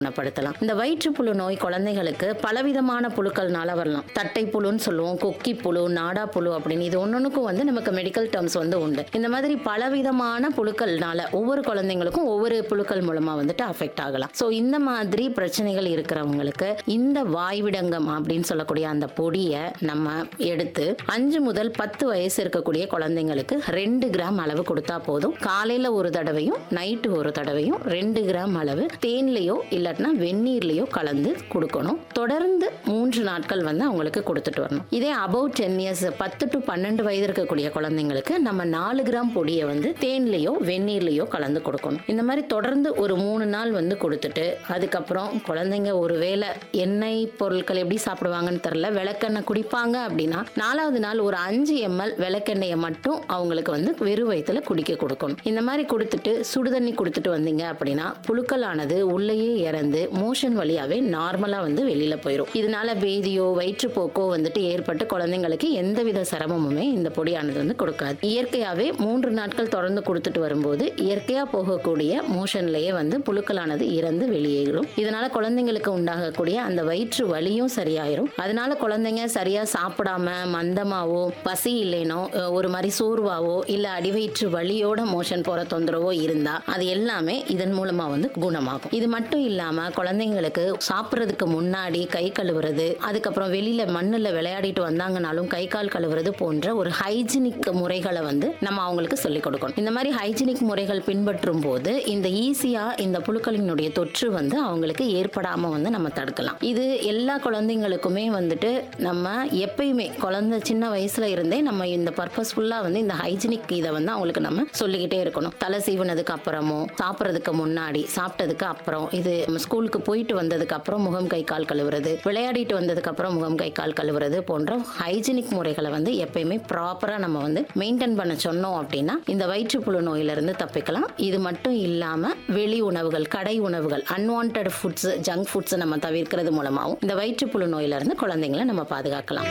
குணப்படுத்தலாம் இந்த வயிற்றுப்புழு நோய் குழந்தைகளுக்கு பலவிதமான புழுக்கள்னால வரலாம் தட்டை புழுன்னு சொல்லுவோம் கொக்கி புழு நாடா புழு அப்படின்னு இது ஒன்னொன்னுக்கும் வந்து நமக்கு மெடிக்கல் டேர்ம்ஸ் வந்து உண்டு இந்த மாதிரி பலவிதமான புழுக்கள்னால ஒவ்வொரு குழந்தைங்களுக்கும் ஒவ்வொரு புழுக்கள் மூலமா வந்துட்டு அஃபெக்ட் ஆகலாம் ஸோ இந்த மாதிரி பிரச்சனைகள் இருக்கிறவங்களுக்கு இந்த வாய்விடங்கம் அப்படின்னு சொல்லக்கூடிய அந்த பொடியை நம்ம எடுத்து அஞ்சு முதல் பத்து வயசு இருக்கக்கூடிய குழந்தைங்களுக்கு ரெண்டு கிராம் அளவு கொடுத்தா போதும் காலையில ஒரு தடவையும் நைட்டு ஒரு தடவையும் ரெண்டு கிராம் அளவு தேன்லயோ இல்லாட்டினா வெந்நீர்லயோ கலந்து கொடுக்கணும் தொடர்ந்து மூன்று நாட்கள் வந்து அவங்களுக்கு கொடுத்துட்டு வரணும் இதே அபவ் டென் இயர்ஸ் பத்து டு பன்னெண்டு வயது இருக்கக்கூடிய குழந்தைங்களுக்கு நம்ம நாலு கிராம் பொடியை வந்து தேன்லயோ வெந்நீர்லயோ கலந்து கொடுக்கணும் இந்த மாதிரி தொடர்ந்து ஒரு மூணு நாள் வந்து கொடுத்துட்டு அதுக்கப்புறம் குழந்தைங்க ஒருவேளை எண்ணெய் பொருட்கள் எப்படி சாப்பிடுவாங்கன்னு தெரியல விளக்கெண்ணெய் குடிப்பாங்க அப்படின்னா நாலாவது நாள் ஒரு அஞ்சு எம்எல் விளக்கெண்ணெயை மட்டும் அவங்களுக்கு வந்து வெறும் வயிற்றுல குடிக்க கொடுக்கணும் இந்த மாதிரி கொடுத்துட்டு சுடுதண்ணி கொடுத்துட்டு வந்தீங்க அப்படின்னா புழுக்களானது உள்ளேயே இறந்து மோஷன் வழியாவே நார்மலா வந்து வெளியில போயிடும் இதனால பேதியோ வயிற்றுப்போக்கோ வந்துட்டு ஏற்பட்டு குழந்தைங்களுக்கு எந்தவித சிரமமுமே இந்த பொடியானது வந்து கொடுக்காது இயற்கையாவே மூன்று நாட்கள் தொடர்ந்து கொடுத்துட்டு வரும்போது இயற்கையா போகக்கூடிய மோஷன்லயே வந்து புழுக்களானது இறந்து வெளியேறும் இதனால குழந்தைங்களுக்கு உண்டாகக்கூடிய அந்த வயிற்று வலியும் சரியாயிரும் அதனால குழந்தைங்க சரியா சாப்பிடாம மந்தமாவோ பசி இல்லைனோ அஹ் ஒரு மாதிரி சோர்வாவோ இல்ல அடிவயிற்று வலியோட மோஷன் போற தொந்தரவோ இருந்தா அது எல்லாமே இதன் மூலமா வந்து குணமாகும் இது மட்டும் இல்லாம குழந்தைங்களுக்கு சாப்பிட்றதுக்கு முன்னாடி கை கழுவுறது அதுக்கப்புறம் வெளியில மண்ணுல விளையாடிட்டு வந்தாங்கனாலும் கை கால் கழுவுறது போன்ற ஒரு ஹைஜீனிக் முறைகளை வந்து நம்ம அவங்களுக்கு சொல்லிக் கொடுக்கணும் இந்த மாதிரி ஹைஜீனிக் முறைகள் பின்பற்றும் போது இந்த ஈஸியா இந்த புழுக்களினுடைய தொற்று வந்து அவங்களுக்கு ஏற்படாம வந்து நம்ம தடுக்கலாம் இது எல்லா குழந்தைங்களுக்குமே வந்துட்டு நம்ம எப்பயுமே குழந்தை சின்ன வயசுல இருந்தே நம்ம இந்த பர்பஸ்ஃபுல்லா வந்து இந்த ஹைஜீனிக் இதை வந்து அவங்களுக்கு நம்ம சொல்லிக்கிட்டே இருக்கணும் தலை சீவுனதுக்கு அப்புறமோ சாப்பிட்றதுக்கு முன்னாடி சாப்பிட்டதுக்கு அப்புறம் இது நம்ம ஸ்கூலுக்கு போயிட்டு வந்ததுக்கு அப்புறம் முகம் கை கால் கழுவுறது விளையாடிட்டு வந்ததுக்கு அப்புறம் முகம் கை கால் கழுவுறது போன்ற ஹைஜீனிக் முறைகளை வந்து எப்பயுமே ப்ராப்பரா நம்ம வந்து மெயின்டைன் பண்ண சொன்னோம் அப்படின்னா இந்த வயிற்றுப்புழு நோயிலிருந்து தப்பிக்கலாம் இது மட்டும் இல்லாம வெளி உணவுகள் கடை உணவுகள் அன்வான்ட் ஃபுட்ஸ் ஜங்க் ஃபுட்ஸ் நம்ம தவிர்க்கிறது மூலமாகவும் இந்த வயிற்றுப்புழு நோயிலிருந்து குழந்தைங்களை நம்ம பாதுகாக்கலாம்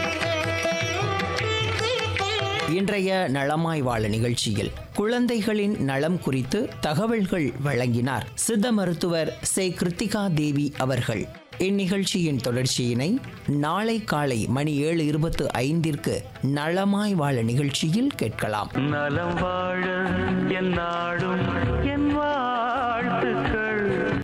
இன்றைய நலமாய் வாழ நிகழ்ச்சியில் குழந்தைகளின் நலம் குறித்து தகவல்கள் வழங்கினார் சித்த மருத்துவர் சே கிருத்திகா தேவி அவர்கள் இந்நிகழ்ச்சியின் தொடர்ச்சியினை நாளை காலை மணி ஏழு இருபத்து ஐந்திற்கு நலமாய் வாழ நிகழ்ச்சியில் கேட்கலாம் நலம் வாழ என் நாடும் என் வாழ்